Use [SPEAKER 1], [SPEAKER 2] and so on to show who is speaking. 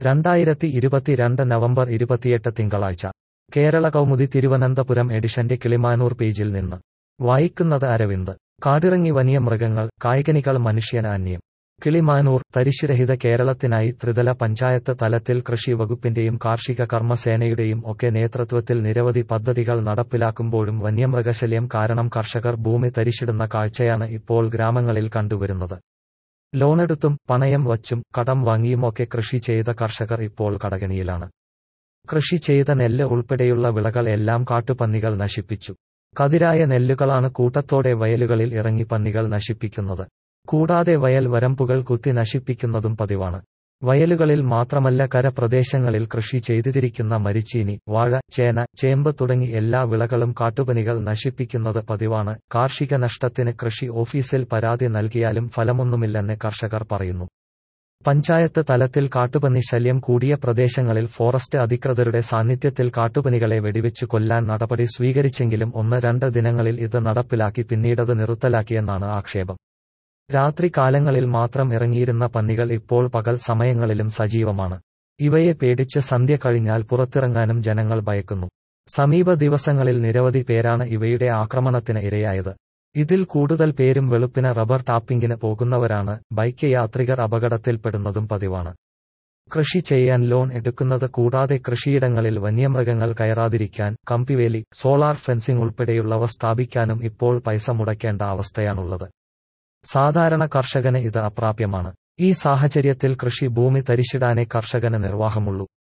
[SPEAKER 1] രണ്ടായിരത്തി ഇരുപത്തിരണ്ട് നവംബർ ഇരുപത്തിയെട്ട് തിങ്കളാഴ്ച കേരള കൗമുദി തിരുവനന്തപുരം എഡിഷന്റെ കിളിമാനൂർ പേജിൽ നിന്ന് വായിക്കുന്നത് അരവിന്ദ് കാടിറങ്ങി വനിയ മൃഗങ്ങൾ കായികനികൾ മനുഷ്യന് അന്യം കിളിമാനൂർ തരിശുരഹിത കേരളത്തിനായി ത്രിതല പഞ്ചായത്ത് തലത്തിൽ കൃഷി വകുപ്പിന്റെയും കാർഷിക കർമ്മസേനയുടെയും ഒക്കെ നേതൃത്വത്തിൽ നിരവധി പദ്ധതികൾ നടപ്പിലാക്കുമ്പോഴും വന്യമൃഗശല്യം കാരണം കർഷകർ ഭൂമി തരിശിടുന്ന കാഴ്ചയാണ് ഇപ്പോൾ ഗ്രാമങ്ങളിൽ കണ്ടുവരുന്നത് ലോണെടുത്തും പണയം വച്ചും കടം വാങ്ങിയുമൊക്കെ കൃഷി ചെയ്ത കർഷകർ ഇപ്പോൾ കടകണിയിലാണ് കൃഷി ചെയ്ത നെല്ല് ഉൾപ്പെടെയുള്ള വിളകൾ എല്ലാം കാട്ടുപന്നികൾ നശിപ്പിച്ചു കതിരായ നെല്ലുകളാണ് കൂട്ടത്തോടെ വയലുകളിൽ ഇറങ്ങി പന്നികൾ നശിപ്പിക്കുന്നത് കൂടാതെ വയൽ വരമ്പുകൾ കുത്തി നശിപ്പിക്കുന്നതും പതിവാണ് വയലുകളിൽ മാത്രമല്ല കരപ്രദേശങ്ങളിൽ കൃഷി ചെയ്തിരിക്കുന്ന മരിച്ചീനി വാഴ ചേന ചേമ്പ് തുടങ്ങി എല്ലാ വിളകളും കാട്ടുപനികൾ നശിപ്പിക്കുന്നത് പതിവാണ് കാർഷിക നഷ്ടത്തിന് കൃഷി ഓഫീസിൽ പരാതി നൽകിയാലും ഫലമൊന്നുമില്ലെന്ന് കർഷകർ പറയുന്നു പഞ്ചായത്ത് തലത്തിൽ കാട്ടുപന്നി ശല്യം കൂടിയ പ്രദേശങ്ങളിൽ ഫോറസ്റ്റ് അധികൃതരുടെ സാന്നിധ്യത്തിൽ കാട്ടുപനികളെ വെടിവെച്ചു കൊല്ലാൻ നടപടി സ്വീകരിച്ചെങ്കിലും ഒന്ന് രണ്ട് ദിനങ്ങളിൽ ഇത് നടപ്പിലാക്കി പിന്നീടത് നിർത്തലാക്കിയെന്നാണ് ആക്ഷേപം രാത്രി കാലങ്ങളിൽ മാത്രം ഇറങ്ങിയിരുന്ന പന്നികൾ ഇപ്പോൾ പകൽ സമയങ്ങളിലും സജീവമാണ് ഇവയെ പേടിച്ച് സന്ധ്യ കഴിഞ്ഞാൽ പുറത്തിറങ്ങാനും ജനങ്ങൾ ഭയക്കുന്നു സമീപ ദിവസങ്ങളിൽ നിരവധി പേരാണ് ഇവയുടെ ആക്രമണത്തിന് ഇരയായത് ഇതിൽ കൂടുതൽ പേരും വെളുപ്പിന് റബ്ബർ ടാപ്പിംഗിന് പോകുന്നവരാണ് ബൈക്ക് യാത്രികർ അപകടത്തിൽപ്പെടുന്നതും പതിവാണ് കൃഷി ചെയ്യാൻ ലോൺ എടുക്കുന്നത് കൂടാതെ കൃഷിയിടങ്ങളിൽ വന്യമൃഗങ്ങൾ കയറാതിരിക്കാൻ കമ്പിവേലി സോളാർ ഫെൻസിംഗ് ഉൾപ്പെടെയുള്ളവ സ്ഥാപിക്കാനും ഇപ്പോൾ പൈസ മുടക്കേണ്ട അവസ്ഥയാണുള്ളത് സാധാരണ കർഷകന് ഇത് അപ്രാപ്യമാണ് ഈ സാഹചര്യത്തിൽ കൃഷി ഭൂമി തരിശിടാനേ കർഷകന് നിർവാഹമുള്ളൂ